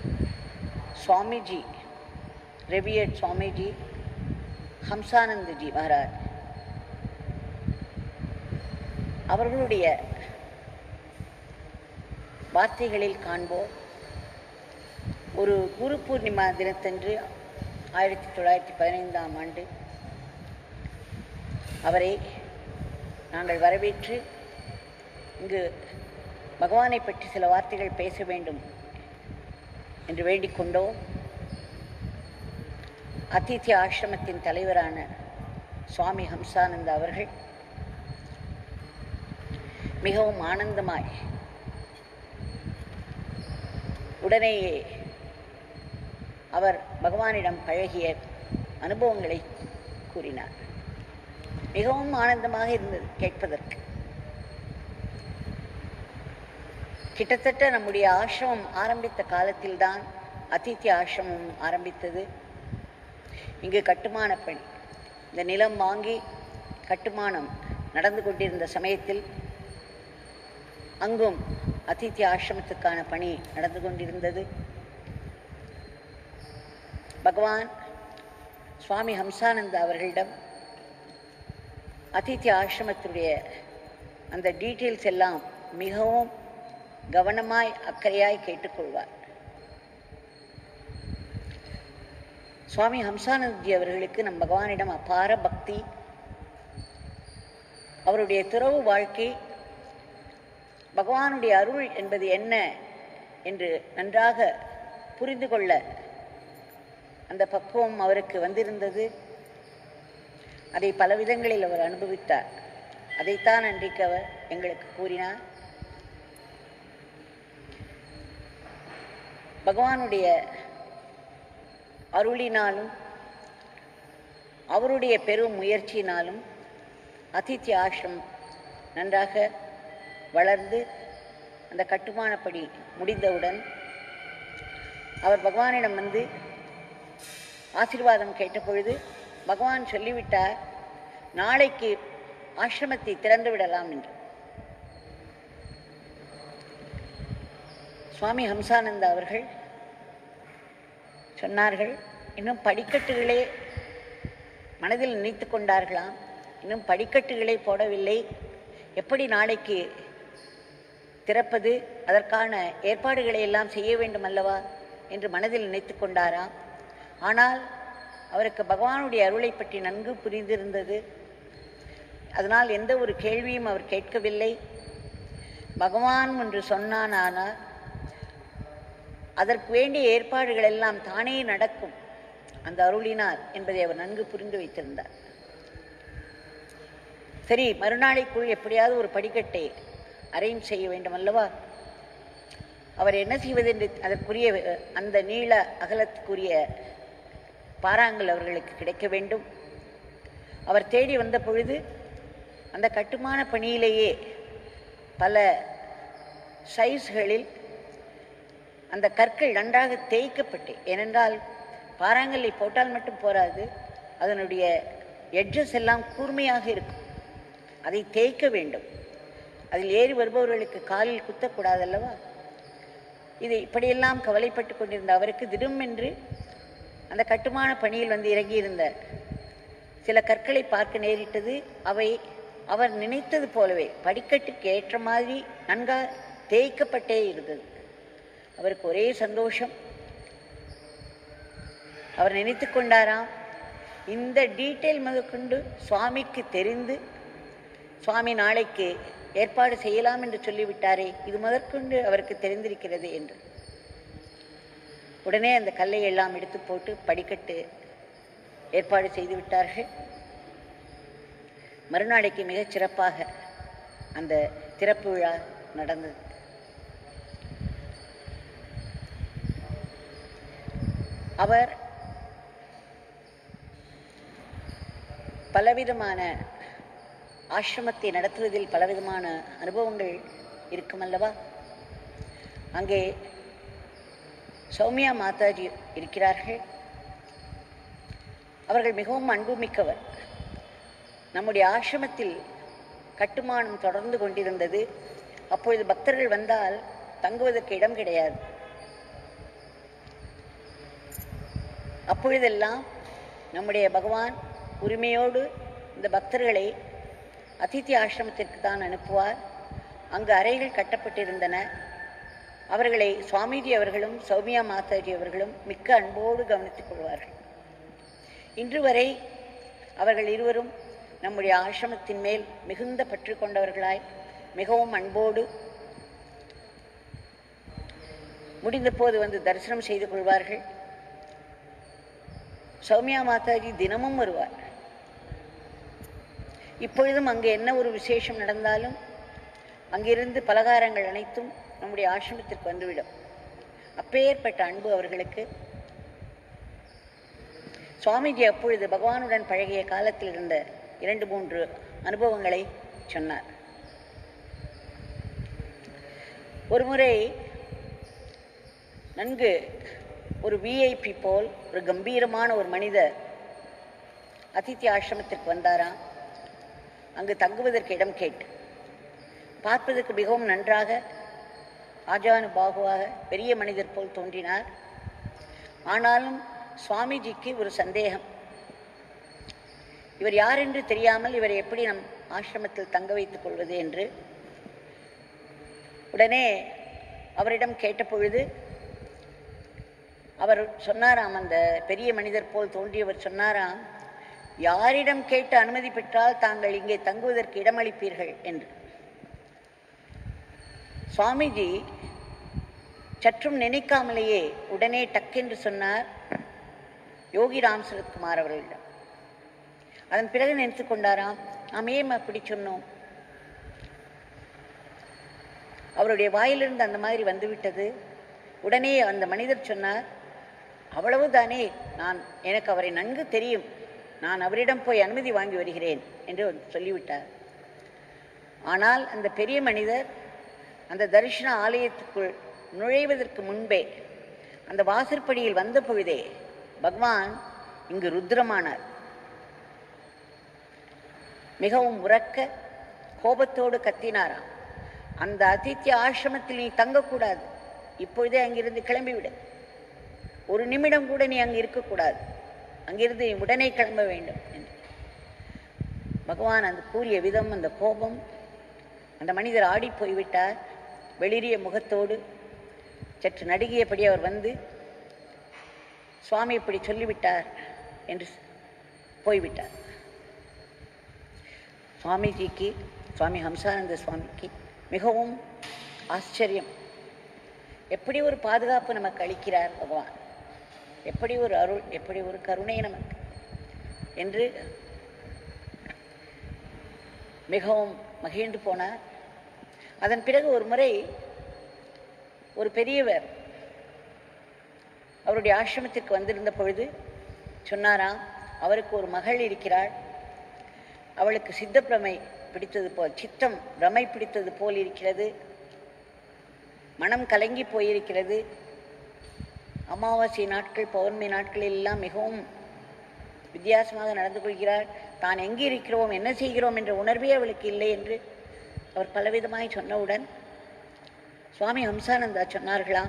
சுவாமிஜி ரெவியட் சுவாமிஜி ஹம்சானந்தஜி மகாராஜ் அவர்களுடைய வார்த்தைகளில் காண்போம் ஒரு குரு பூர்ணிமா தினத்தன்று ஆயிரத்தி தொள்ளாயிரத்தி பதினைந்தாம் ஆண்டு அவரை நாங்கள் வரவேற்று இங்கு பகவானை பற்றி சில வார்த்தைகள் பேச வேண்டும் என்று வேண்டிக் கொண்டோம் அதித்ய ஆசிரமத்தின் தலைவரான சுவாமி ஹம்சானந்த அவர்கள் மிகவும் ஆனந்தமாய் உடனேயே அவர் பகவானிடம் பழகிய அனுபவங்களை கூறினார் மிகவும் ஆனந்தமாக இருந்தது கேட்பதற்கு கிட்டத்தட்ட நம்முடைய ஆசிரமம் ஆரம்பித்த காலத்தில்தான் அதித்ய ஆசிரமம் ஆரம்பித்தது இங்கு கட்டுமான பணி இந்த நிலம் வாங்கி கட்டுமானம் நடந்து கொண்டிருந்த சமயத்தில் அங்கும் அதித்ய ஆசிரமத்துக்கான பணி நடந்து கொண்டிருந்தது பகவான் சுவாமி ஹம்சானந்த அவர்களிடம் அதித்ய ஆசிரமத்துடைய அந்த டீட்டெயில்ஸ் எல்லாம் மிகவும் கவனமாய் அக்கறையாய் கேட்டுக்கொள்வார் சுவாமி ஹம்சானந்தி அவர்களுக்கு நம் பகவானிடம் அபார பக்தி அவருடைய துறவு வாழ்க்கை பகவானுடைய அருள் என்பது என்ன என்று நன்றாக புரிந்து கொள்ள அந்த பக்குவம் அவருக்கு வந்திருந்தது அதை பல விதங்களில் அவர் அனுபவித்தார் அதைத்தான் அன்றைக்கு அவர் எங்களுக்கு கூறினார் பகவானுடைய அருளினாலும் அவருடைய பெரும் முயற்சியினாலும் அதித்ய ஆசிரமம் நன்றாக வளர்ந்து அந்த கட்டுமானப்படி முடிந்தவுடன் அவர் பகவானிடம் வந்து ஆசீர்வாதம் கேட்டபொழுது பகவான் சொல்லிவிட்டார் நாளைக்கு ஆசிரமத்தை திறந்து விடலாம் என்று சுவாமி ஹம்சானந்தா அவர்கள் சொன்னார்கள் இன்னும் படிக்கட்டுகளே மனதில் நினைத்து கொண்டார்களாம் இன்னும் படிக்கட்டுகளை போடவில்லை எப்படி நாளைக்கு திறப்பது அதற்கான ஏற்பாடுகளை எல்லாம் செய்ய வேண்டும் அல்லவா என்று மனதில் நினைத்து கொண்டாராம் ஆனால் அவருக்கு பகவானுடைய அருளை பற்றி நன்கு புரிந்திருந்தது அதனால் எந்த ஒரு கேள்வியும் அவர் கேட்கவில்லை பகவான் ஒன்று சொன்னானானால் அதற்கு வேண்டிய ஏற்பாடுகள் எல்லாம் தானே நடக்கும் அந்த அருளினார் என்பதை அவர் நன்கு புரிந்து வைத்திருந்தார் சரி மறுநாளைக்குள் எப்படியாவது ஒரு படிக்கட்டை அரேஞ்ச் செய்ய வேண்டும் அல்லவா அவர் என்ன செய்வது என்று அதற்குரிய அந்த நீள அகலத்துக்குரிய பாறாங்கல் அவர்களுக்கு கிடைக்க வேண்டும் அவர் தேடி வந்த பொழுது அந்த கட்டுமான பணியிலேயே பல சைஸ்களில் அந்த கற்கள் நன்றாக தேய்க்கப்பட்டு ஏனென்றால் பாறாங்கல்லை போட்டால் மட்டும் போராது அதனுடைய எட்ஜஸ் எல்லாம் கூர்மையாக இருக்கும் அதை தேய்க்க வேண்டும் அதில் ஏறி வருபவர்களுக்கு காலில் குத்தக்கூடாதல்லவா இது இப்படியெல்லாம் கவலைப்பட்டு கொண்டிருந்த அவருக்கு திடும் என்று அந்த கட்டுமான பணியில் வந்து இறங்கியிருந்த சில கற்களை பார்க்க நேரிட்டது அவை அவர் நினைத்தது போலவே படிக்கட்டுக்கு ஏற்ற மாதிரி நன்கா தேய்க்கப்பட்டே இருந்தது அவருக்கு ஒரே சந்தோஷம் அவர் நினைத்து கொண்டாராம் இந்த டீட்டெயில் முதற்கொண்டு சுவாமிக்கு தெரிந்து சுவாமி நாளைக்கு ஏற்பாடு செய்யலாம் என்று சொல்லிவிட்டாரே இது முதற்கொண்டு அவருக்கு தெரிந்திருக்கிறது என்று உடனே அந்த கல்லை எல்லாம் எடுத்து போட்டு படிக்கட்டு ஏற்பாடு செய்து விட்டார்கள் மறுநாளைக்கு மிகச் சிறப்பாக அந்த திறப்பு விழா நடந்தது அவர் பலவிதமான ஆசிரமத்தை நடத்துவதில் பலவிதமான அனுபவங்கள் இருக்குமல்லவா அங்கே சௌமியா மாதாஜி இருக்கிறார்கள் அவர்கள் மிகவும் அன்புமிக்கவர் நம்முடைய ஆசிரமத்தில் கட்டுமானம் தொடர்ந்து கொண்டிருந்தது அப்பொழுது பக்தர்கள் வந்தால் தங்குவதற்கு இடம் கிடையாது அப்பொழுதெல்லாம் நம்முடைய பகவான் உரிமையோடு இந்த பக்தர்களை அதித்தி ஆசிரமத்திற்கு தான் அனுப்புவார் அங்கு அறைகள் கட்டப்பட்டிருந்தன அவர்களை சுவாமிஜி அவர்களும் சௌமியா மாதாஜி அவர்களும் மிக்க அன்போடு கவனித்துக் கொள்வார்கள் இன்று வரை அவர்கள் இருவரும் நம்முடைய ஆசிரமத்தின் மேல் மிகுந்த பற்று கொண்டவர்களாய் மிகவும் அன்போடு முடிந்த போது வந்து தரிசனம் செய்து கொள்வார்கள் சௌமியா மாதாஜி தினமும் வருவார் இப்பொழுதும் அங்கு என்ன ஒரு விசேஷம் நடந்தாலும் அங்கிருந்து பலகாரங்கள் அனைத்தும் நம்முடைய ஆசிரமத்திற்கு வந்துவிடும் அப்பேற்பட்ட அன்பு அவர்களுக்கு சுவாமிஜி அப்பொழுது பகவானுடன் பழகிய காலத்தில் இருந்த இரண்டு மூன்று அனுபவங்களை சொன்னார் ஒருமுறை நன்கு ஒரு விஐபி போல் ஒரு கம்பீரமான ஒரு மனிதர் அதித்தி ஆசிரமத்திற்கு வந்தாராம் அங்கு தங்குவதற்கு இடம் கேட்டு பார்ப்பதற்கு மிகவும் நன்றாக ஆஜானு பாகுவாக பெரிய மனிதர் போல் தோன்றினார் ஆனாலும் சுவாமிஜிக்கு ஒரு சந்தேகம் இவர் யார் என்று தெரியாமல் இவரை எப்படி நம் ஆசிரமத்தில் தங்க வைத்துக் கொள்வது என்று உடனே அவரிடம் கேட்டபொழுது அவர் சொன்னாராம் அந்த பெரிய மனிதர் போல் தோன்றியவர் சொன்னாராம் யாரிடம் கேட்டு அனுமதி பெற்றால் தாங்கள் இங்கே தங்குவதற்கு இடமளிப்பீர்கள் என்று சுவாமிஜி சற்றும் நினைக்காமலேயே உடனே டக்கென்று சொன்னார் யோகி ராம் சரத்குமார் அவர்களிடம் அதன் பிறகு நினைத்து கொண்டாராம் நாம் ஏன் அப்படி சொன்னோம் அவருடைய வாயிலிருந்து அந்த மாதிரி வந்துவிட்டது உடனே அந்த மனிதர் சொன்னார் அவ்வளவுதானே நான் எனக்கு அவரை நன்கு தெரியும் நான் அவரிடம் போய் அனுமதி வாங்கி வருகிறேன் என்று சொல்லிவிட்டார் ஆனால் அந்த பெரிய மனிதர் அந்த தரிசன ஆலயத்துக்குள் நுழைவதற்கு முன்பே அந்த வாசற்படியில் வந்த பொழுதே பகவான் இங்கு ருத்ரமானார் மிகவும் உறக்க கோபத்தோடு கத்தினாராம் அந்த அதித்திய ஆசிரமத்தில் நீ தங்கக்கூடாது இப்பொழுதே அங்கிருந்து கிளம்பிவிடு ஒரு நிமிடம் கூட நீ அங்கு இருக்கக்கூடாது அங்கிருந்து நீ உடனே கிளம்ப வேண்டும் என்று பகவான் அந்த கூறிய விதம் அந்த கோபம் அந்த மனிதர் ஆடி போய்விட்டார் வெளிரிய முகத்தோடு சற்று நடுங்கியபடி அவர் வந்து சுவாமி இப்படி சொல்லிவிட்டார் என்று போய்விட்டார் சுவாமிஜிக்கு சுவாமி ஹம்சானந்த சுவாமிக்கு மிகவும் ஆச்சரியம் எப்படி ஒரு பாதுகாப்பு நமக்கு அளிக்கிறார் பகவான் எப்படி ஒரு அருள் எப்படி ஒரு கருணை நமக்கு என்று மிகவும் மகிழ்ந்து போனார் அதன் பிறகு ஒரு முறை ஒரு பெரியவர் அவருடைய ஆசிரமத்திற்கு வந்திருந்த பொழுது சொன்னாராம் அவருக்கு ஒரு மகள் இருக்கிறாள் அவளுக்கு சித்த பிரமை பிடித்தது போல் சித்தம் பிரமை பிடித்தது போல் இருக்கிறது மனம் கலங்கி போயிருக்கிறது அமாவாசை நாட்கள் பௌர்ணமி நாட்களில் எல்லாம் மிகவும் வித்தியாசமாக நடந்து கொள்கிறாள் தான் எங்கே இருக்கிறோம் என்ன செய்கிறோம் என்ற உணர்வே அவளுக்கு இல்லை என்று அவர் பலவிதமாய் சொன்னவுடன் சுவாமி ஹம்சானந்தா சொன்னார்களாம்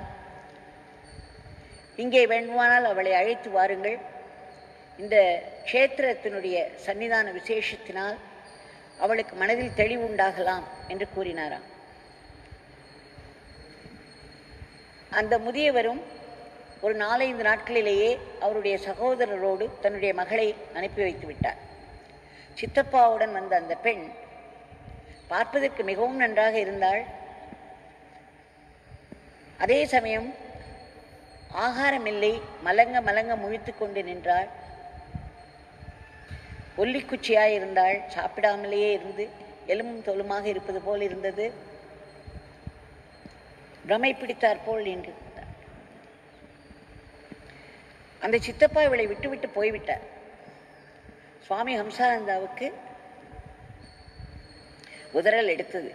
இங்கே வேண்டுமானால் அவளை அழைத்து வாருங்கள் இந்த க்ஷேத்திரத்தினுடைய சன்னிதான விசேஷத்தினால் அவளுக்கு மனதில் தெளிவு உண்டாகலாம் என்று கூறினாராம் அந்த முதியவரும் ஒரு நாலைந்து நாட்களிலேயே அவருடைய சகோதரரோடு தன்னுடைய மகளை அனுப்பி வைத்து விட்டார் சித்தப்பாவுடன் வந்த அந்த பெண் பார்ப்பதற்கு மிகவும் நன்றாக இருந்தாள் அதே சமயம் ஆகாரமில்லை மலங்க மலங்க முழித்துக் கொண்டு நின்றாள் ஒல்லிக்குச்சியாய் இருந்தாள் சாப்பிடாமலேயே இருந்து எலும்பும் தோலுமாக இருப்பது போல் இருந்தது பிரமை பிடித்தாற் போல் நின்று இருந்தாள். அந்த சித்தப்பா இவளை விட்டுவிட்டு போய்விட்டார் சுவாமி ஹம்சானந்தாவுக்கு உதறல் எடுத்தது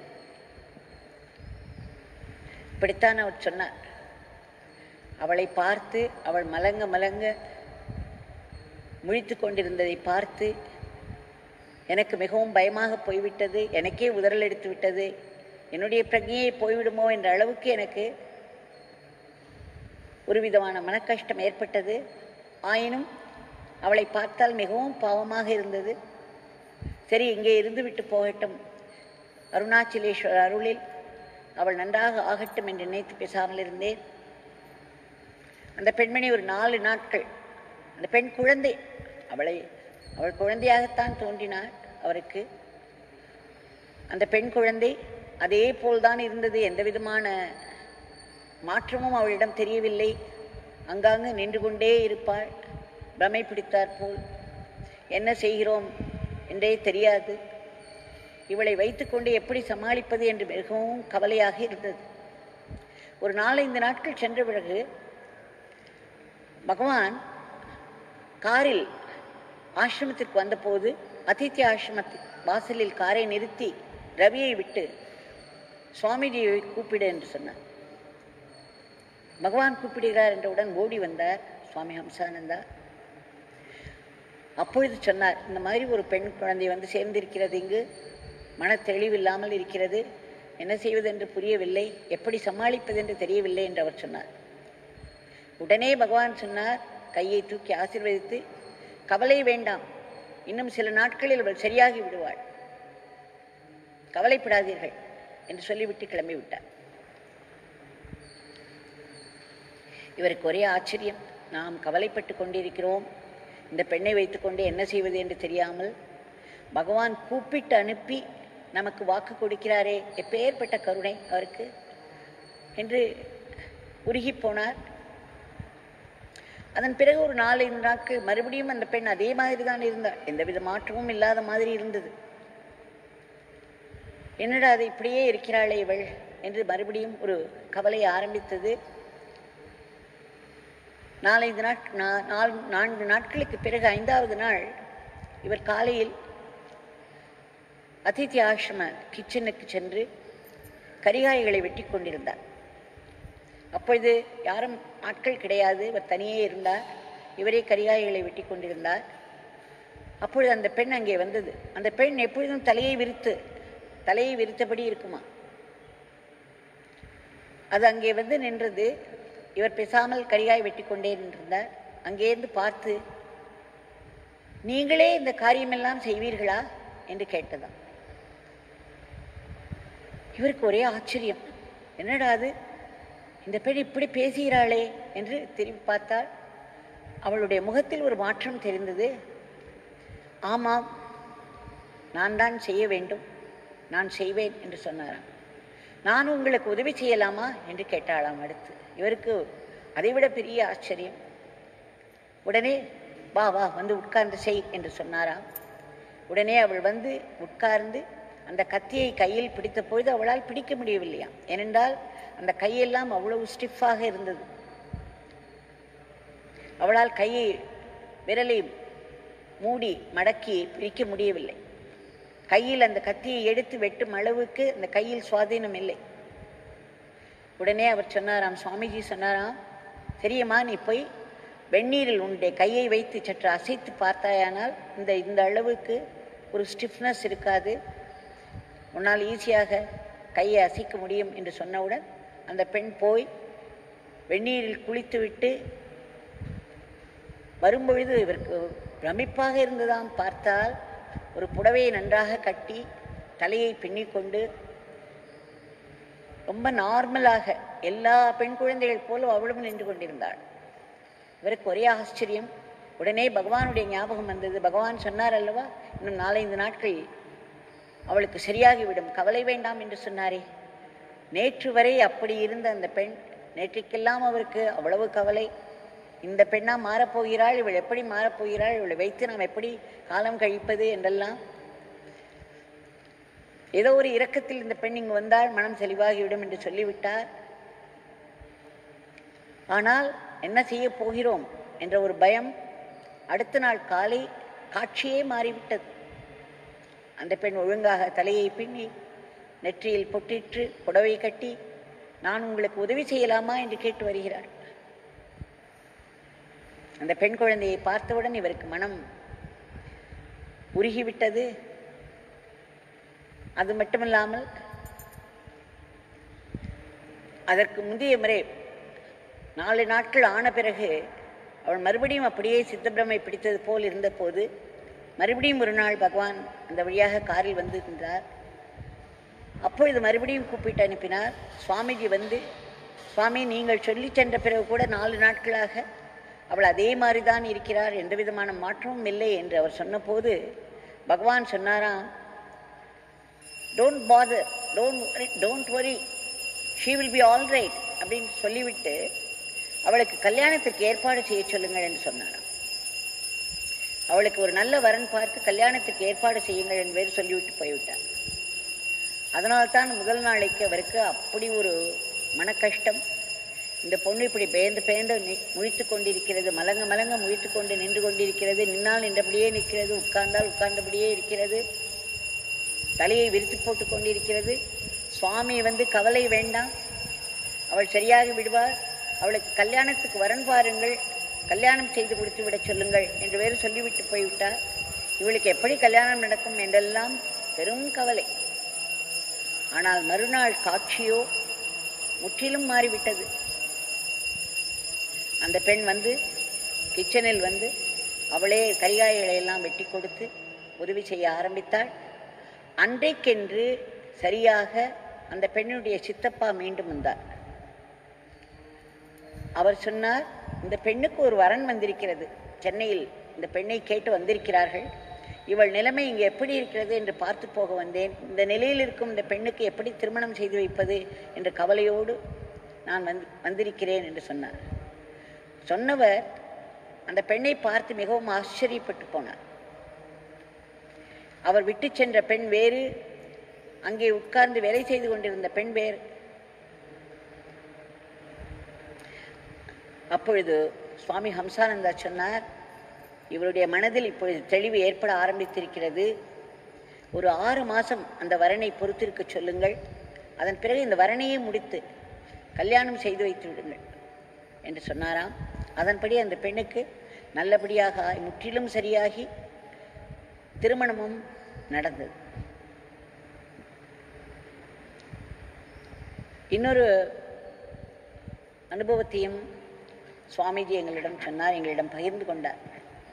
இப்படித்தான் அவர் சொன்னார் அவளை பார்த்து அவள் மலங்க மலங்க முழித்து கொண்டிருந்ததை பார்த்து எனக்கு மிகவும் பயமாக போய்விட்டது எனக்கே உதறல் எடுத்து விட்டது என்னுடைய பிரஜையே போய்விடுமோ என்ற அளவுக்கு எனக்கு ஒரு விதமான மனக்கஷ்டம் ஏற்பட்டது ஆயினும் அவளை பார்த்தால் மிகவும் பாவமாக இருந்தது சரி இங்கே இருந்து விட்டு போகட்டும் அருணாச்சலேஸ்வரர் அருளில் அவள் நன்றாக ஆகட்டும் என்று நினைத்து பேசாமல் இருந்தேன் அந்த பெண்மணி ஒரு நாலு நாட்கள் அந்த பெண் குழந்தை அவளை அவள் குழந்தையாகத்தான் தோன்றினாள் அவருக்கு அந்த பெண் குழந்தை அதே போல்தான் இருந்தது எந்த விதமான மாற்றமும் அவளிடம் தெரியவில்லை அங்காங்கு நின்று கொண்டே இருப்பாள் பிரமை பிடித்தாற் போல் என்ன செய்கிறோம் என்றே தெரியாது இவளை வைத்துக்கொண்டு எப்படி சமாளிப்பது என்று மிகவும் கவலையாக இருந்தது ஒரு நாலைந்து நாட்கள் சென்ற பிறகு பகவான் காரில் ஆசிரமத்திற்கு வந்தபோது அதித்ய ஆசிரமத்தில் வாசலில் காரை நிறுத்தி ரவியை விட்டு சுவாமிஜியை கூப்பிடு என்று சொன்னார் பகவான் கூப்பிடுகிறார் என்றவுடன் ஓடி வந்தார் சுவாமி ஹம்சானந்தா அப்பொழுது சொன்னார் இந்த மாதிரி ஒரு பெண் குழந்தை வந்து சேர்ந்திருக்கிறது இங்கு மன தெளிவில்லாமல் இருக்கிறது என்ன செய்வது என்று புரியவில்லை எப்படி சமாளிப்பது என்று தெரியவில்லை என்று அவர் சொன்னார் உடனே பகவான் சொன்னார் கையை தூக்கி ஆசீர்வதித்து கவலை வேண்டாம் இன்னும் சில நாட்களில் அவள் சரியாகி விடுவாள் கவலைப்படாதீர்கள் என்று சொல்லிவிட்டு கிளம்பி விட்டார் இவருக்கு ஒரே ஆச்சரியம் நாம் கவலைப்பட்டு கொண்டிருக்கிறோம் இந்த பெண்ணை வைத்துக்கொண்டு என்ன செய்வது என்று தெரியாமல் பகவான் கூப்பிட்டு அனுப்பி நமக்கு வாக்கு கொடுக்கிறாரே எப்பேற்பட்ட கருணை அவருக்கு என்று உருகி போனார் அதன் பிறகு ஒரு நாலஞ்சு நாட்கள் மறுபடியும் அந்த பெண் அதே மாதிரி தான் இருந்தாள் எந்தவித மாற்றமும் இல்லாத மாதிரி இருந்தது என்னடா அது இப்படியே இருக்கிறாளே இவள் என்று மறுபடியும் ஒரு கவலை ஆரம்பித்தது நாலஞ்சு நாட் நா- நால் நான்கு நாட்களுக்கு பிறகு ஐந்தாவது நாள் இவர் காலையில் அதித்தி ஆசிரம கிச்சனுக்கு சென்று கரிகாய்களை வெட்டி கொண்டிருந்தார் அப்பொழுது யாரும் ஆட்கள் கிடையாது இவர் தனியே இருந்தார் இவரே கரிகாய்களை வெட்டி கொண்டிருந்தார் அப்பொழுது அந்த பெண் அங்கே வந்தது அந்த பெண் எப்பொழுதும் தலையை விரித்து தலையை விரித்தபடி இருக்குமா அது அங்கே வந்து நின்றது இவர் பேசாமல் கரிகாய் வெட்டி கொண்டே நின்றிருந்தார் அங்கேருந்து பார்த்து நீங்களே இந்த காரியமெல்லாம் செய்வீர்களா என்று கேட்டதாம் இவருக்கு ஒரே ஆச்சரியம் என்னடா அது இந்த பெண் இப்படி பேசுகிறாளே என்று திரும்பி பார்த்தால் அவளுடைய முகத்தில் ஒரு மாற்றம் தெரிந்தது ஆமாம் நான் தான் செய்ய வேண்டும் நான் செய்வேன் என்று சொன்னாராம் நான் உங்களுக்கு உதவி செய்யலாமா என்று கேட்டாளாம் அடுத்து இவருக்கு அதைவிட பெரிய ஆச்சரியம் உடனே வா வா வந்து உட்கார்ந்து செய் என்று சொன்னாராம் உடனே அவள் வந்து உட்கார்ந்து அந்த கத்தியை கையில் பிடித்த பொழுது அவளால் பிடிக்க முடியவில்லையாம் ஏனென்றால் அந்த கையெல்லாம் அவ்வளவு ஸ்டிஃபாக இருந்தது அவளால் கையை விரலை மூடி மடக்கி பிடிக்க முடியவில்லை கையில் அந்த கத்தியை எடுத்து வெட்டும் அளவுக்கு அந்த கையில் சுவாதீனம் இல்லை உடனே அவர் சொன்னாராம் சுவாமிஜி சொன்னாராம் சரியம்மா நீ போய் வெந்நீரில் உன்னுடைய கையை வைத்து சற்று அசைத்து பார்த்தாயானால் இந்த இந்த அளவுக்கு ஒரு ஸ்டிஃப்னஸ் இருக்காது உன்னால் ஈஸியாக கையை அசைக்க முடியும் என்று சொன்னவுடன் அந்த பெண் போய் வெந்நீரில் குளித்துவிட்டு வரும்பொழுது இவருக்கு பிரமிப்பாக இருந்ததாம் பார்த்தால் ஒரு புடவையை நன்றாக கட்டி தலையை பின்னிக்கொண்டு ரொம்ப நார்மலாக எல்லா பெண் குழந்தைகள் போல அவளும் நின்று கொண்டிருந்தாள் இவருக்கு ஒரே ஆச்சரியம் உடனே பகவானுடைய ஞாபகம் வந்தது பகவான் சொன்னார் அல்லவா இன்னும் நாலைந்து நாட்கள் அவளுக்கு சரியாகிவிடும் கவலை வேண்டாம் என்று சொன்னாரே நேற்று வரை அப்படி இருந்த அந்த பெண் நேற்றுக்கெல்லாம் அவருக்கு அவ்வளவு கவலை இந்த பெண்ணா மாறப்போகிறாள் இவள் எப்படி மாறப்போகிறாள் இவளை வைத்து நாம் எப்படி காலம் கழிப்பது என்றெல்லாம் ஏதோ ஒரு இரக்கத்தில் இந்த பெண் இங்கு வந்தால் மனம் தெளிவாகிவிடும் என்று சொல்லிவிட்டார் ஆனால் என்ன செய்ய போகிறோம் என்ற ஒரு பயம் அடுத்த நாள் காலை காட்சியே மாறிவிட்டது அந்த பெண் ஒழுங்காக தலையை பின்னி நெற்றியில் பொட்டிற்று புடவை கட்டி நான் உங்களுக்கு உதவி செய்யலாமா என்று கேட்டு வருகிறாள் அந்த பெண் குழந்தையை பார்த்தவுடன் இவருக்கு மனம் உருகிவிட்டது அது மட்டுமில்லாமல் அதற்கு முந்தைய முறை நாலு நாட்கள் ஆன பிறகு அவள் மறுபடியும் அப்படியே சித்தப்பிரமை பிடித்தது போல் இருந்தபோது மறுபடியும் ஒரு நாள் பகவான் அந்த வழியாக காரில் வந்திருந்தார் அப்பொழுது மறுபடியும் கூப்பிட்டு அனுப்பினார் சுவாமிஜி வந்து சுவாமி நீங்கள் சொல்லி சென்ற பிறகு கூட நாலு நாட்களாக அவள் அதே மாதிரி தான் இருக்கிறார் எந்த விதமான மாற்றமும் இல்லை என்று அவர் சொன்னபோது பகவான் சொன்னாராம் don't father don't don't worry she will be all right அப்படின்னு சொல்லிவிட்டு அவளுக்கு கல்யாணத்திற்கு ஏற்பாடு செய்ய சொல்லுங்கள் என்று சொன்னாராம் அவளுக்கு ஒரு நல்ல வரன் பார்த்து கல்யாணத்துக்கு ஏற்பாடு செய்யுங்கள் என்று சொல்லிவிட்டு போய்விட்டார் அதனால்தான் முதல் நாளைக்கு அவருக்கு அப்படி ஒரு மன கஷ்டம் இந்த பொண்ணு இப்படி பேர்ந்து பேர்ந்து நி- முழித்துக் கொண்டிருக்கிறது மலங்க மலங்க முழித்துக் கொண்டு நின்று கொண்டிருக்கிறது நின்னால் நின்றபடியே நிற்கிறது உட்கார்ந்தால் உட்கார்ந்தபடியே இருக்கிறது தலையை விரித்து போட்டுக் கொண்டிருக்கிறது சுவாமி வந்து கவலை வேண்டாம் அவள் சரியாகி விடுவாள் அவளுக்கு கல்யாணத்துக்கு வரன் பாருங்கள் கல்யாணம் செய்து கொடுத்து விடச் சொல்லுங்கள் என்று வேறு சொல்லிவிட்டு போய்விட்டார் இவளுக்கு எப்படி கல்யாணம் நடக்கும் என்றெல்லாம் பெரும் கவலை ஆனால் மறுநாள் காட்சியோ முற்றிலும் மாறிவிட்டது அந்த பெண் வந்து கிச்சனில் வந்து அவளே கரிகாய்களை எல்லாம் வெட்டி கொடுத்து உதவி செய்ய ஆரம்பித்தாள் அன்றைக்கென்று சரியாக அந்த பெண்ணுடைய சித்தப்பா மீண்டும் வந்தார் அவர் சொன்னார் இந்த பெண்ணுக்கு ஒரு வரன் வந்திருக்கிறது சென்னையில் இந்த பெண்ணை கேட்டு வந்திருக்கிறார்கள் இவள் நிலைமை இங்கே எப்படி இருக்கிறது என்று பார்த்து போக வந்தேன் இந்த நிலையில் இருக்கும் இந்த பெண்ணுக்கு எப்படி திருமணம் செய்து வைப்பது என்ற கவலையோடு நான் வந்து வந்திருக்கிறேன் என்று சொன்னார் சொன்னவர் அந்த பெண்ணை பார்த்து மிகவும் ஆச்சரியப்பட்டு போனார் அவர் விட்டு சென்ற பெண் வேறு அங்கே உட்கார்ந்து வேலை செய்து கொண்டிருந்த பெண் வேறு அப்பொழுது சுவாமி ஹம்சானந்தா சொன்னார் இவருடைய மனதில் இப்பொழுது தெளிவு ஏற்பட ஆரம்பித்திருக்கிறது ஒரு ஆறு மாதம் அந்த வரனை பொறுத்திருக்க சொல்லுங்கள் அதன் பிறகு இந்த வரனையே முடித்து கல்யாணம் செய்து வைத்து விடுங்கள் என்று சொன்னாராம் அதன்படி அந்த பெண்ணுக்கு நல்லபடியாக ஆகி, முற்றிலும் சரியாகி திருமணமும் நடந்தது இன்னொரு அனுபவத்தையும் சுவாமிஜி எங்களிடம் சொன்னார் எங்களிடம் பகிர்ந்து கொண்டார்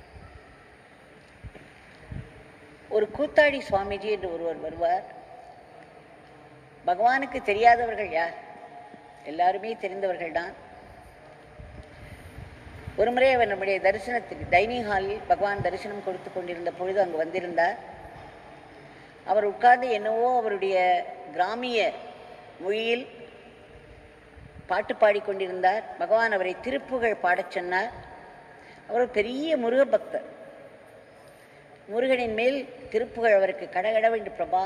ஒரு கூத்தாடி சுவாமிஜி என்று ஒருவர் வருவார் பகவானுக்கு தெரியாதவர்கள் யார் எல்லாருமே தெரிந்தவர்கள்தான் ஒருமுறை அவர் நம்முடைய தரிசனத்துக்கு டைனிங் ஹாலில் பகவான் தரிசனம் கொடுத்து கொண்டிருந்த பொழுது அங்கு வந்திருந்தார் அவர் உட்கார்ந்து என்னவோ அவருடைய கிராமிய மொழியில் பாட்டு பாடிக்கொண்டிருந்தார் பகவான் அவரை திருப்புகழ் பாடச் சொன்னார் அவர் ஒரு பெரிய முருக பக்தர் முருகனின் மேல் திருப்புகழ் அவருக்கு கடகடவென்று பிரபா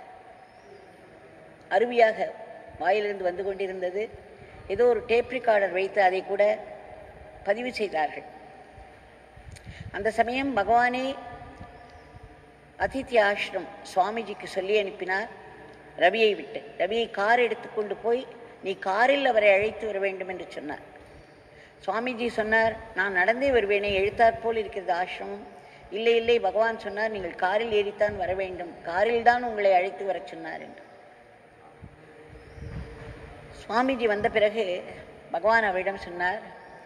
அருவியாக வாயிலிருந்து வந்து கொண்டிருந்தது ஏதோ ஒரு டேப் ரெக்கார்டர் வைத்து அதை கூட பதிவு செய்தார்கள் அந்த சமயம் பகவானே அதித்தி ஆசிரம் சுவாமிஜிக்கு சொல்லி அனுப்பினார் ரவியை விட்டு ரவியை கார் எடுத்துக்கொண்டு போய் நீ காரில் அவரை அழைத்து வர வேண்டும் என்று சொன்னார் சுவாமிஜி சொன்னார் நான் நடந்தே வருவேனே எழுத்தாற் போல் இருக்கிறது ஆசிரமம் இல்லை இல்லை பகவான் சொன்னார் நீங்கள் காரில் ஏறித்தான் வர வேண்டும் காரில் தான் உங்களை அழைத்து வரச் சொன்னார் என்று சுவாமிஜி வந்த பிறகு பகவான் அவரிடம் சொன்னார்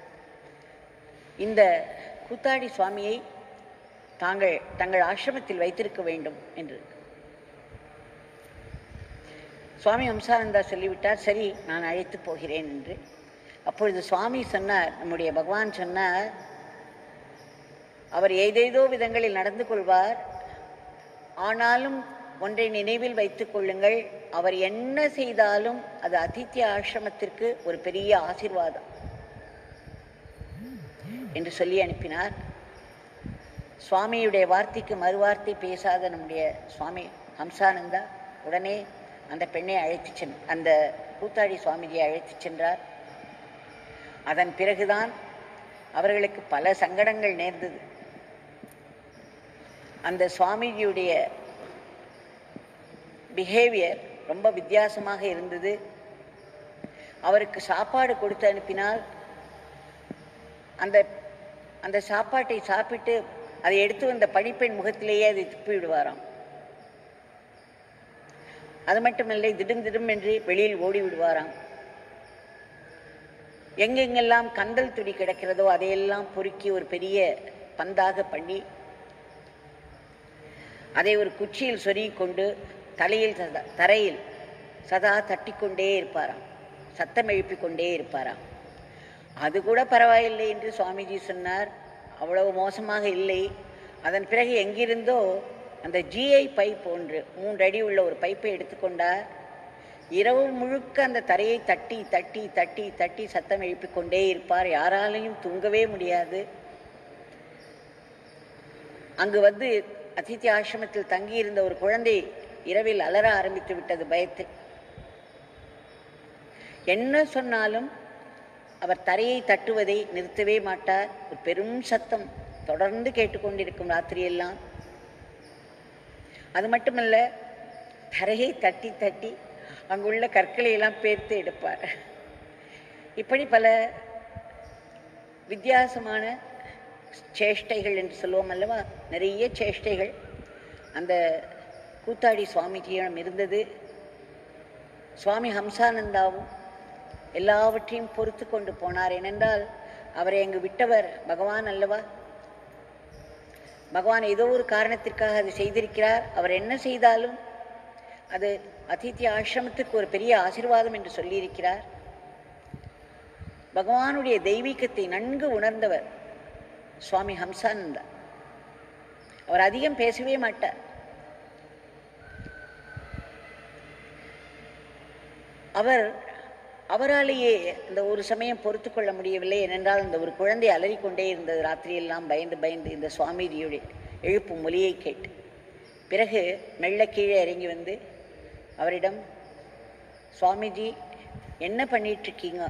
இந்த கூத்தாடி சுவாமியை தாங்கள் தங்கள் ஆசிரமத்தில் வைத்திருக்க வேண்டும் என்று சுவாமி ஹம்சானந்தா சொல்லிவிட்டார் சரி நான் அழைத்து போகிறேன் என்று அப்பொழுது சுவாமி சொன்னார் நம்முடைய பகவான் சொன்னார் அவர் ஏதேதோ விதங்களில் நடந்து கொள்வார் ஆனாலும் ஒன்றை நினைவில் வைத்துக் கொள்ளுங்கள் அவர் என்ன செய்தாலும் அது அதித்திய ஆசிரமத்திற்கு ஒரு பெரிய ஆசீர்வாதம் என்று சொல்லி அனுப்பினார் சுவாமியுடைய வார்த்தைக்கு மறுவார்த்தை பேசாத நம்முடைய சுவாமி ஹம்சானந்தா உடனே அந்த பெண்ணை அழைத்து சென் அந்த கூத்தாடி சுவாமிஜியை அழைத்து சென்றார் அதன் பிறகுதான் அவர்களுக்கு பல சங்கடங்கள் நேர்ந்தது அந்த சுவாமிஜியுடைய பிஹேவியர் ரொம்ப வித்தியாசமாக இருந்தது அவருக்கு சாப்பாடு கொடுத்து அனுப்பினால் அந்த அந்த சாப்பாட்டை சாப்பிட்டு அதை எடுத்து வந்த பணிப்பெண் முகத்திலேயே அதை துப்பி விடுவாராம் அது மட்டுமில்லை திடும் திடும் என்று வெளியில் ஓடி விடுவாராம் எங்கெங்கெல்லாம் கந்தல் துடி கிடக்கிறதோ அதையெல்லாம் பொறுக்கி ஒரு பெரிய பந்தாக பண்ணி அதை ஒரு குச்சியில் சொருகிக் கொண்டு தலையில் சதா தரையில் சதா தட்டிக்கொண்டே இருப்பாராம் சத்தம் எழுப்பிக் கொண்டே இருப்பாராம் அது கூட பரவாயில்லை என்று சுவாமிஜி சொன்னார் அவ்வளவு மோசமாக இல்லை அதன் பிறகு எங்கிருந்தோ அந்த ஜிஐ பைப் ஒன்று மூன்று அடி உள்ள ஒரு பைப்பை எடுத்துக்கொண்டார் இரவு முழுக்க அந்த தரையை தட்டி தட்டி தட்டி தட்டி சத்தம் எழுப்பிக் கொண்டே இருப்பார் யாராலையும் தூங்கவே முடியாது அங்கு வந்து அதித்தி ஆசிரமத்தில் தங்கியிருந்த ஒரு குழந்தை இரவில் அலற ஆரம்பித்து விட்டது பயத்தில் என்ன சொன்னாலும் அவர் தரையை தட்டுவதை நிறுத்தவே மாட்டார் ஒரு பெரும் சத்தம் தொடர்ந்து கேட்டுக்கொண்டிருக்கும் ராத்திரியெல்லாம் அது மட்டுமல்ல தரையை தட்டி தட்டி அங்குள்ள கற்களை எல்லாம் பேர்த்து எடுப்பார் இப்படி பல வித்தியாசமான சேஷ்டைகள் என்று சொல்லுவோம் அல்லவா நிறைய சேஷ்டைகள் அந்த கூத்தாடி சுவாமிஜியிடம் இருந்தது சுவாமி ஹம்சானந்தாவும் எல்லாவற்றையும் பொறுத்து கொண்டு போனார் ஏனென்றால் அவரை அங்கு விட்டவர் பகவான் அல்லவா பகவான் ஏதோ ஒரு காரணத்திற்காக அதை செய்திருக்கிறார் அவர் என்ன செய்தாலும் அது அதித்தி ஆசிரமத்துக்கு ஒரு பெரிய ஆசீர்வாதம் என்று சொல்லியிருக்கிறார் பகவானுடைய தெய்வீகத்தை நன்கு உணர்ந்தவர் சுவாமி ஹம்சானந்தா அவர் அதிகம் பேசவே மாட்டார் அவர் அவராலேயே அந்த ஒரு சமயம் பொறுத்து கொள்ள முடியவில்லை ஏனென்றால் அந்த ஒரு குழந்தை அலறிக்கொண்டே இருந்தது ராத்திரியெல்லாம் பயந்து பயந்து இந்த சுவாமிஜியுடைய எழுப்பும் ஒலியை கேட்டு பிறகு மெல்ல கீழே இறங்கி வந்து அவரிடம் சுவாமிஜி என்ன பண்ணிட்டு இருக்கீங்க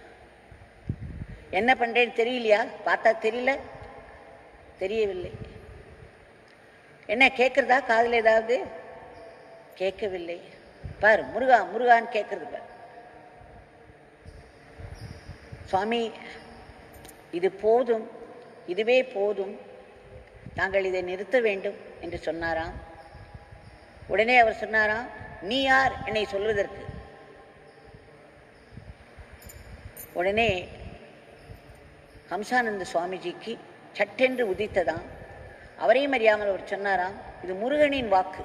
என்ன பண்றேன்னு தெரியலையா பார்த்தா தெரியல தெரியவில்லை என்ன கேட்குறதா காதில் ஏதாவது கேட்கவில்லை பாரு முருகா முருகான்னு கேட்கறது பாரு சுவாமி இது போதும் இதுவே போதும் நாங்கள் இதை நிறுத்த வேண்டும் என்று சொன்னாராம் உடனே அவர் சொன்னாராம் நீ யார் என்னை சொல்வதற்கு உடனே ஹம்சானந்த சுவாமிஜிக்கு சட்டென்று உதித்ததாம் அவரையும் அறியாமல் அவர் சொன்னாராம் இது முருகனின் வாக்கு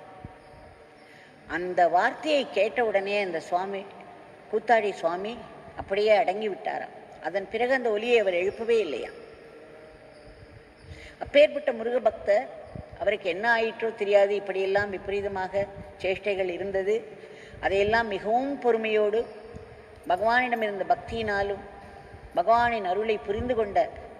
அந்த வார்த்தையை கேட்ட உடனே அந்த சுவாமி கூத்தாடி சுவாமி அப்படியே அடங்கி விட்டாராம் அதன் பிறகு அந்த ஒலியை அவர் எழுப்பவே இல்லையா அப்பேற்பட்ட முருக பக்தர் அவருக்கு என்ன ஆயிற்றோ தெரியாது இப்படியெல்லாம் விபரீதமாக சேஷ்டைகள் இருந்தது அதையெல்லாம் மிகவும் பொறுமையோடு பகவானிடம் இருந்த பக்தியினாலும் பகவானின் அருளை புரிந்து கொண்ட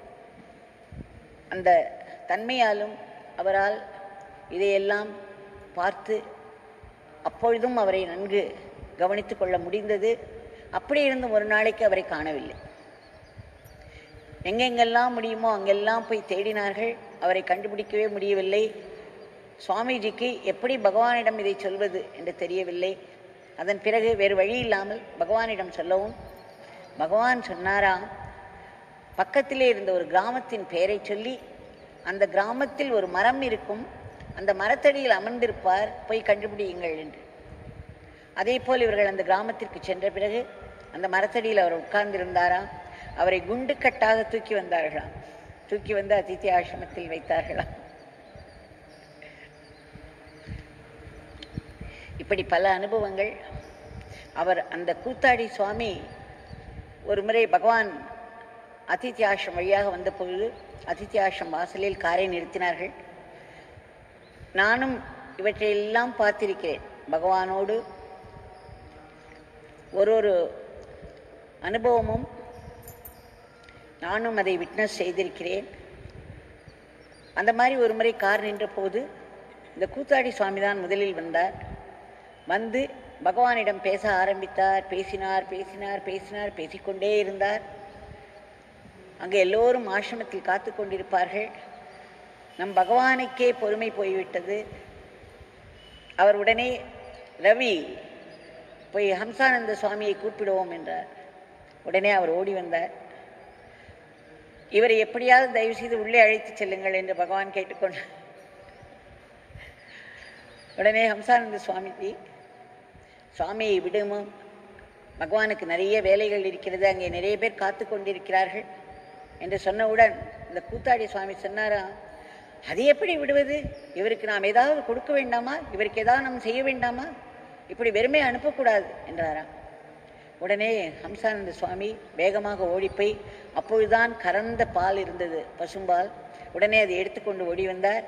அந்த தன்மையாலும் அவரால் இதையெல்லாம் பார்த்து அப்பொழுதும் அவரை நன்கு கவனித்து கொள்ள முடிந்தது அப்படி இருந்தும் ஒரு நாளைக்கு அவரை காணவில்லை எங்கெங்கெல்லாம் முடியுமோ அங்கெல்லாம் போய் தேடினார்கள் அவரை கண்டுபிடிக்கவே முடியவில்லை சுவாமிஜிக்கு எப்படி பகவானிடம் இதை சொல்வது என்று தெரியவில்லை அதன் பிறகு வேறு வழி இல்லாமல் பகவானிடம் சொல்லவும் பகவான் சொன்னாராம் பக்கத்திலே இருந்த ஒரு கிராமத்தின் பெயரை சொல்லி அந்த கிராமத்தில் ஒரு மரம் இருக்கும் அந்த மரத்தடியில் அமர்ந்திருப்பார் போய் கண்டுபிடியுங்கள் என்று அதே போல் இவர்கள் அந்த கிராமத்திற்கு சென்ற பிறகு அந்த மரத்தடியில் அவர் உட்கார்ந்திருந்தாராம் அவரை குண்டுக்கட்டாக தூக்கி வந்தார்களாம் தூக்கி வந்து அதித்தி ஆசிரமத்தில் வைத்தார்களாம் இப்படி பல அனுபவங்கள் அவர் அந்த கூத்தாடி சுவாமி ஒரு முறை பகவான் அதித்தி ஆசிரம் வழியாக வந்த பொழுது அதித்தி ஆசிரம் வாசலில் காரை நிறுத்தினார்கள் நானும் இவற்றையெல்லாம் பார்த்திருக்கிறேன் பகவானோடு ஒரு ஒரு அனுபவமும் நானும் அதை விட்னஸ் செய்திருக்கிறேன் அந்த மாதிரி ஒரு முறை கார் நின்ற போது இந்த கூத்தாடி சுவாமி தான் முதலில் வந்தார் வந்து பகவானிடம் பேச ஆரம்பித்தார் பேசினார் பேசினார் பேசினார் பேசிக்கொண்டே இருந்தார் அங்கே எல்லோரும் ஆசிரமத்தில் காத்து கொண்டிருப்பார்கள் நம் பகவானுக்கே பொறுமை போய்விட்டது அவர் உடனே ரவி போய் ஹம்சானந்த சுவாமியை கூப்பிடுவோம் என்றார் உடனே அவர் ஓடி வந்தார் இவரை எப்படியாவது தயவு செய்து உள்ளே அழைத்துச் செல்லுங்கள் என்று பகவான் கேட்டுக்கொண்டார் உடனே ஹம்சானந்த சுவாமிஜி சுவாமியை விடுமோ பகவானுக்கு நிறைய வேலைகள் இருக்கிறது அங்கே நிறைய பேர் காத்து கொண்டிருக்கிறார்கள் என்று சொன்னவுடன் இந்த கூத்தாடி சுவாமி சொன்னாரா அது எப்படி விடுவது இவருக்கு நாம் ஏதாவது கொடுக்க வேண்டாமா இவருக்கு ஏதாவது நாம் செய்ய வேண்டாமா இப்படி வெறுமை அனுப்பக்கூடாது என்றாராம் உடனே ஹம்சானந்த சுவாமி வேகமாக ஓடிப்போய் அப்பொழுதுதான் கறந்த பால் இருந்தது பசும்பால் உடனே அதை எடுத்துக்கொண்டு ஓடி வந்தார்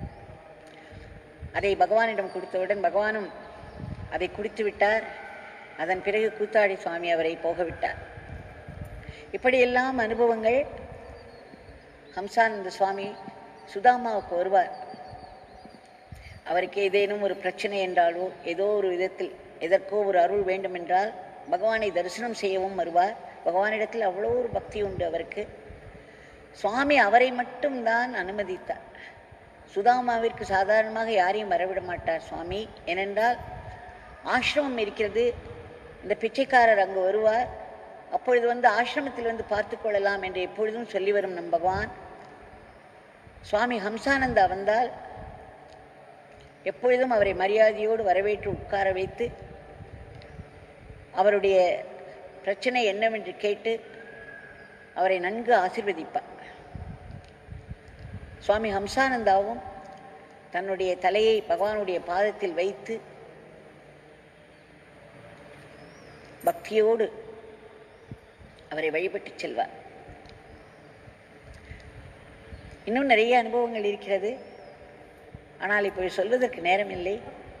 அதை பகவானிடம் கொடுத்தவுடன் பகவானும் அதை குடித்து விட்டார் அதன் பிறகு கூத்தாடி சுவாமி அவரை போக விட்டார் இப்படியெல்லாம் அனுபவங்கள் ஹம்சானந்த சுவாமி சுதாமாவுக்கு வருவார் அவருக்கு ஏதேனும் ஒரு பிரச்சனை என்றாலோ ஏதோ ஒரு விதத்தில் எதற்கோ ஒரு அருள் வேண்டுமென்றால் பகவானை தரிசனம் செய்யவும் வருவார் பகவானிடத்தில் அவ்வளோ ஒரு பக்தி உண்டு அவருக்கு சுவாமி அவரை மட்டும்தான் அனுமதித்தார் சுதாமாவிற்கு சாதாரணமாக யாரையும் வரவிட மாட்டார் சுவாமி ஏனென்றால் ஆசிரமம் இருக்கிறது இந்த பிச்சைக்காரர் அங்கு வருவார் அப்பொழுது வந்து ஆசிரமத்தில் வந்து பார்த்து கொள்ளலாம் என்று எப்பொழுதும் சொல்லி வரும் நம் பகவான் சுவாமி ஹம்சானந்தா வந்தால் எப்பொழுதும் அவரை மரியாதையோடு வரவேற்று உட்கார வைத்து அவருடைய பிரச்சனை என்னவென்று கேட்டு அவரை நன்கு ஆசிர்வதிப்பார் சுவாமி ஹம்சானந்தாவும் தன்னுடைய தலையை பகவானுடைய பாதத்தில் வைத்து பக்தியோடு அவரை வழிபட்டு செல்வார் இன்னும் நிறைய அனுபவங்கள் இருக்கிறது ஆனால் இப்போ சொல்வதற்கு நேரமில்லை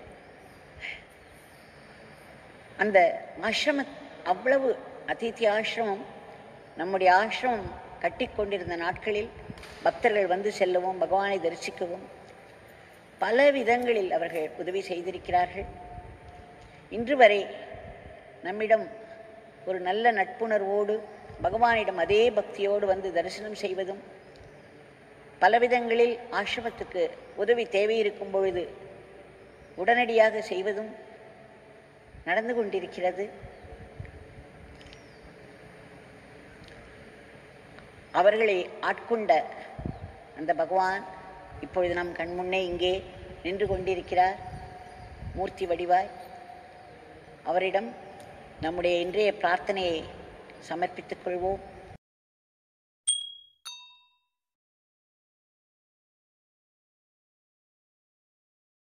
அந்த ஆசிரம அவ்வளவு அதித்தி ஆசிரமம் நம்முடைய ஆசிரமம் கட்டிக்கொண்டிருந்த நாட்களில் பக்தர்கள் வந்து செல்லவும் பகவானை தரிசிக்கவும் பல விதங்களில் அவர்கள் உதவி செய்திருக்கிறார்கள் இன்று வரை நம்மிடம் ஒரு நல்ல நட்புணர்வோடு பகவானிடம் அதே பக்தியோடு வந்து தரிசனம் செய்வதும் பலவிதங்களில் ஆசிரமத்துக்கு உதவி தேவை இருக்கும் பொழுது உடனடியாக செய்வதும் நடந்து கொண்டிருக்கிறது அவர்களை ஆட்கொண்ட அந்த பகவான் இப்பொழுது நம் கண்முன்னே இங்கே நின்று கொண்டிருக்கிறார் மூர்த்தி வடிவாய் அவரிடம் நம்முடைய இன்றைய பிரார்த்தனையை சமர்ப்பித்துக் கொள்வோம்